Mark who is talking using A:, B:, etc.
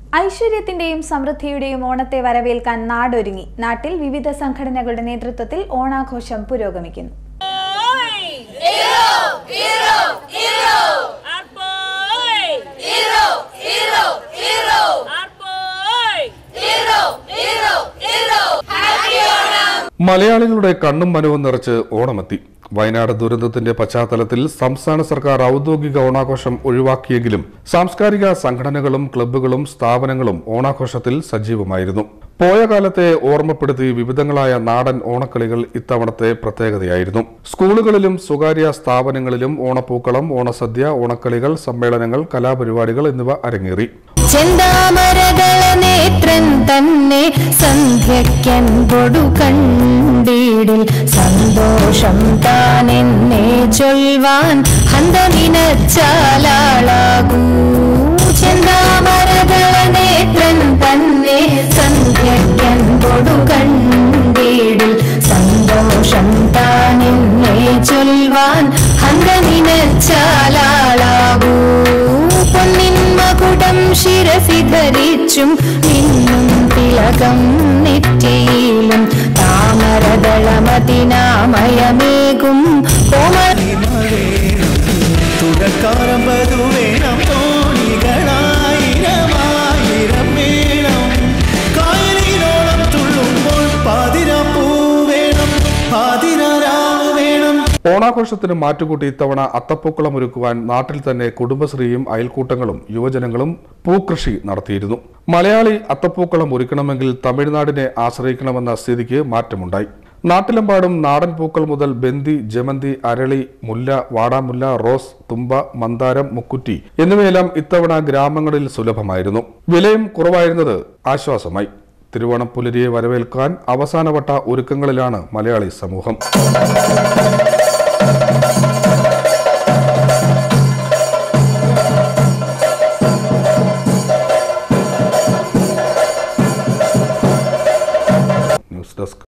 A: ഐശ്വര്യത്തിന്റെയും സമൃദ്ധിയുടെയും ഓണത്തെ വരവേൽക്കാൻ നാടൊരുങ്ങി നാട്ടിൽ വിവിധ സംഘടനകളുടെ നേതൃത്വത്തിൽ ഓണാഘോഷം പുരോഗമിക്കുന്നു
B: മലയാളികളുടെ കണ്ണും മനവും നിറച്ച് ഓണമെത്തി വയനാട് ദുരന്തത്തിന്റെ പശ്ചാത്തലത്തിൽ സംസ്ഥാന സർക്കാർ ഔദ്യോഗിക ഓണാഘോഷം ഒഴിവാക്കിയെങ്കിലും സാംസ്കാരിക സംഘടനകളും ക്ലബ്ബുകളും സ്ഥാപനങ്ങളും ഓണാഘോഷത്തിൽ സജീവമായിരുന്നു പോയ കാലത്തെ ഓർമ്മപ്പെടുത്തി വിവിധങ്ങളായ നാടൻ ഓണക്കളികൾ ഇത്തവണത്തെ പ്രത്യേകതയായിരുന്നു സ്കൂളുകളിലും സ്വകാര്യ സ്ഥാപനങ്ങളിലും ഓണപ്പൂക്കളം ഓണസദ്യ ഓണക്കളികൾ സമ്മേളനങ്ങൾ കലാപരിപാടികൾ എന്നിവ അരങ്ങേറി
C: ചെന്താമരകള നേത്രൻ തന്നെ സന്ധ്യയ്ക്കൻപൊടു കണ്ടീടിൽ സന്തോഷം താനെന്നെ ചൊൽവാൻ ഹന്തമിനച്ചാലാളാകൂ ചെന്താമരകള നേത്രൻ തന്നെ സന്ധ്യയ്ക്കൻപൊടു കണ്ടീടിൽ സന്തോഷം താനെന്നെ ചൊൽവാൻ ഹന്തമിനച്ചാലാളാകൂ പൊന്നിൻ മകുടം ശിരസി ധരിച്ചും മിന്നും തിലകം നെറ്റിയിലും താമരദളമതിനാമയമേകും കോമ
D: തുടക്കാരം പതുവേണം തോണികളായിരമായിരം വേണം കായലിനോളം തുള്ളുമ്പോൾ പാതിരപ്പൂ വേണം പാതിരാവ് വേണം
B: ഓണാഘോഷത്തിന് മാറ്റുകൂട്ടി ഇത്തവണ അത്തപ്പൂക്കളം ഒരുക്കുവാൻ നാട്ടിൽ തന്നെ കുടുംബശ്രീയും അയൽക്കൂട്ടങ്ങളും യുവജനങ്ങളും പൂക്കൃഷി നടത്തിയിരുന്നു മലയാളി അത്തപ്പൂക്കളം ഒരുക്കണമെങ്കിൽ തമിഴ്നാടിനെ ആശ്രയിക്കണമെന്ന സ്ഥിതിക്ക് മാറ്റമുണ്ടായി നാട്ടിലെമ്പാടും നാടൻ പൂക്കൾ മുതൽ ബന്ദി ജമന്തി അരളി മുല്ല വാടാമുല്ല റോസ് തുമ്പ മന്ദാരം മുക്കുറ്റി എന്നിവയെല്ലാം ഇത്തവണ ഗ്രാമങ്ങളിൽ സുലഭമായിരുന്നു വിലയും കുറവായിരുന്നത് ആശ്വാസമായി തിരുവോണം പുലരിയെ വരവേൽക്കാൻ അവസാനവട്ട ഒരുക്കങ്ങളിലാണ് മലയാളി സമൂഹം